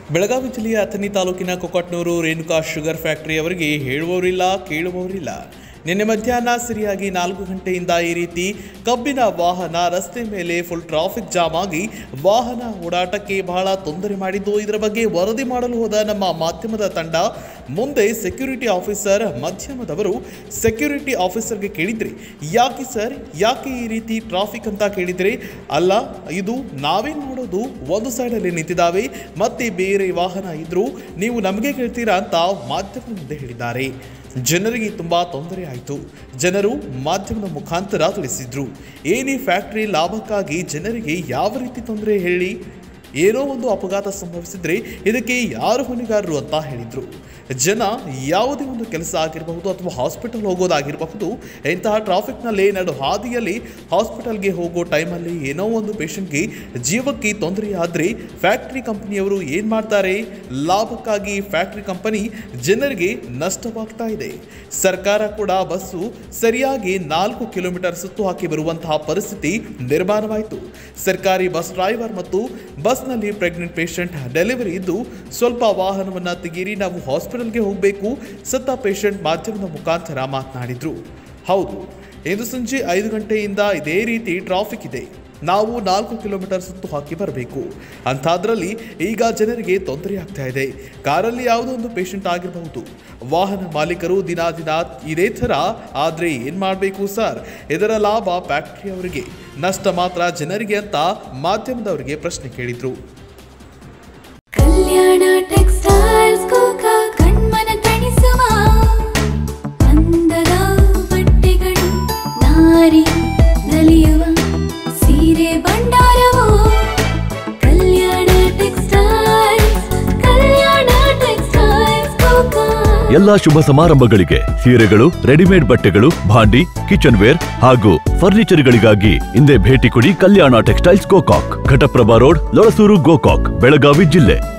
ಬೆಳಗಾವಿ ಜಿಲ್ಲೆಯ ಅಥಣಿ ತಾಲೂಕಿನ ಕೊಕಟ್ನೂರು Renuka sugar factory ಅವರಿಗೆ ಹೇಳುವವರಿಲ್ಲ ಕೇಳುವವರಿಲ್ಲ ನಿನ್ನೆ ಮಧ್ಯಾಹ್ನ ಸರಿಯಾಗಿ ನಾಲ್ಕು ಗಂಟೆಯಿಂದ ಈ ರೀತಿ ಕಬ್ಬಿನ ವಾಹನ ರಸ್ತೆ ಮೇಲೆ ಫುಲ್ ಟ್ರಾಫಿಕ್ ಜಾಮ್ ಆಗಿ ವಾಹನ ಓಡಾಟಕ್ಕೆ ಬಹಳ ತೊಂದರೆ ಮಾಡಿದ್ದು ಇದರ ಬಗ್ಗೆ ವರದಿ ಮಾಡಲು ಹೋದ ನಮ್ಮ ಮಾಧ್ಯಮದ ತಂಡ ಮುಂದೆ ಸೆಕ್ಯೂರಿಟಿ ಆಫೀಸರ್ ಮಾಧ್ಯಮದವರು ಸೆಕ್ಯೂರಿಟಿ ಆಫೀಸರ್ಗೆ ಕೇಳಿದ್ರಿ ಯಾಕೆ ಸರ್ ಯಾಕೆ ಈ ರೀತಿ ಟ್ರಾಫಿಕ್ ಅಂತ ಕೇಳಿದ್ರಿ ಅಲ್ಲ ಇದು ನಾವೇನ್ ಮಾಡೋದು ಒಂದು ಸೈಡಲ್ಲಿ ನಿಂತಿದ್ದಾವೆ ಮತ್ತೆ ಬೇರೆ ವಾಹನ ಇದ್ರೂ ನೀವು ನಮಗೆ ಕೇಳ್ತೀರಾ ಅಂತ ಮಾಧ್ಯಮದ ಮುಂದೆ ಹೇಳಿದ್ದಾರೆ ಜನರಿಗೆ ತುಂಬಾ ತೊಂದರೆ ಆಯಿತು ಜನರು ಮಾಧ್ಯಮದ ಮುಖಾಂತರ ತಿಳಿಸಿದ್ರು ಏನೇ ಫ್ಯಾಕ್ಟರಿ ಲಾಭಕ್ಕಾಗಿ ಜನರಿಗೆ ಯಾವ ರೀತಿ ತೊಂದರೆ ಹೇಳಿ ಏನೋ ಒಂದು ಅಪಘಾತ ಸಂಭವಿಸಿದ್ರೆ ಇದಕ್ಕೆ ಯಾರು ಹೊಣೆಗಾರರು ಅಂತ ಹೇಳಿದ್ರು ಜನ ಯಾವುದೇ ಒಂದು ಕೆಲಸ ಆಗಿರಬಹುದು ಅಥವಾ ಹಾಸ್ಪಿಟಲ್ ಹೋಗೋದಾಗಿರಬಹುದು ಇಂತಹ ಟ್ರಾಫಿಕ್ನಲ್ಲಿ ನಡು ಹಾದಿಯಲ್ಲಿ ಹಾಸ್ಪಿಟಲ್ಗೆ ಹೋಗೋ ಟೈಮಲ್ಲಿ ಏನೋ ಒಂದು ಪೇಷಂಟ್ಗೆ ಜೀವಕ್ಕೆ ತೊಂದರೆ ಆದರೆ ಫ್ಯಾಕ್ಟ್ರಿ ಕಂಪನಿಯವರು ಏನು ಮಾಡ್ತಾರೆ ಲಾಭಕ್ಕಾಗಿ ಫ್ಯಾಕ್ಟ್ರಿ ಕಂಪನಿ ಜನರಿಗೆ ನಷ್ಟವಾಗ್ತಾ ಇದೆ ಸರ್ಕಾರ ಕೂಡ ಬಸ್ಸು ಸರಿಯಾಗಿ ನಾಲ್ಕು ಕಿಲೋಮೀಟರ್ ಸುತ್ತು ಹಾಕಿ ಬರುವಂತಹ ಪರಿಸ್ಥಿತಿ ನಿರ್ಮಾಣವಾಯಿತು ಸರ್ಕಾರಿ ಬಸ್ ಡ್ರೈವರ್ ಮತ್ತು ಬಸ್ನಲ್ಲಿ ಪ್ರೆಗ್ನೆಂಟ್ ಪೇಷಂಟ್ ಡೆಲಿವರಿ ಇದ್ದು ಸ್ವಲ್ಪ ವಾಹನವನ್ನು ತೆಗೀರಿ ನಾವು ಹಾಸ್ಪಿಟಲ್ಗೆ ಹೋಗಬೇಕು ಸತ್ತ ಪೇಷಂಟ್ ಮಾಧ್ಯಮದ ಮುಖಾಂತರ ಮಾತನಾಡಿದ್ರು ಹೌದು ಇಂದು ಸಂಜೆ ಐದು ಗಂಟೆಯಿಂದ ಇದೇ ರೀತಿ ಟ್ರಾಫಿಕ್ ಇದೆ ನಾವು ನಾಲ್ಕು ಕಿಲೋಮೀಟರ್ ಸುತ್ತು ಹಾಕಿ ಬರಬೇಕು ಅಂಥದ್ರಲ್ಲಿ ಈಗ ಜನರಿಗೆ ತೊಂದರೆ ಆಗ್ತಾ ಇದೆ ಕಾರಲ್ಲಿ ಯಾವುದೋ ಒಂದು ಪೇಷಂಟ್ ಆಗಿರಬಹುದು ವಾಹನ ಮಾಲೀಕರು ದಿನ ದಿನ ಇದೇ ಥರ ಆದರೆ ಏನು ಮಾಡಬೇಕು ಸರ್ ಇದರ ಲಾಭ ಫ್ಯಾಕ್ಟ್ರಿಯವರಿಗೆ ನಷ್ಟ ಮಾತ್ರ ಜನರಿಗೆ ಅಂತ ಮಾಧ್ಯಮದವರಿಗೆ ಪ್ರಶ್ನೆ ಕೇಳಿದ್ರು ಕಲ್ಯಾಣ ಟೆಕ್ಸ್ಟೈಲ್ಸ್ ಕೋಕ ಕಣ್ಮನ ತಣಿಸುವ ಅಂದದ ಬಟ್ಟೆಗಳು ನಾರಿ ನಲಿಯುವ ಸೀರೆ ಭಂಡಾರವು ಕಲ್ಯಾಣ ಟೆಕ್ಸ್ಟೈಲ್ಸ್ ಕಲ್ಯಾಣ ಟೆಕ್ಸ್ಟೈಲ್ಸ್ ಕೋಕ ಎಲ್ಲಾ ಶುಭ ಸಮಾರಂಭಗಳಿಗೆ ಸೀರೆಗಳು ರೆಡಿಮೇಡ್ ಬಟ್ಟೆಗಳು ಭಾಂಡಿ ಕಿಚನ್ ವೇರ್ ಹಾಗೂ ಫರ್ನಿಚರ್ಗಳಿಗಾಗಿ ಹಿಂದೆ ಭೇಟಿ ಕೊಡಿ ಕಲ್ಯಾಣ ಟೆಕ್ಸ್ಟೈಲ್ಸ್ ಗೋಕಾಕ್ ಘಟಪ್ರಭಾ ರೋಡ್ ಲೊಳಸೂರು ಗೋಕಾಕ್ ಬೆಳಗಾವಿ ಜಿಲ್ಲೆ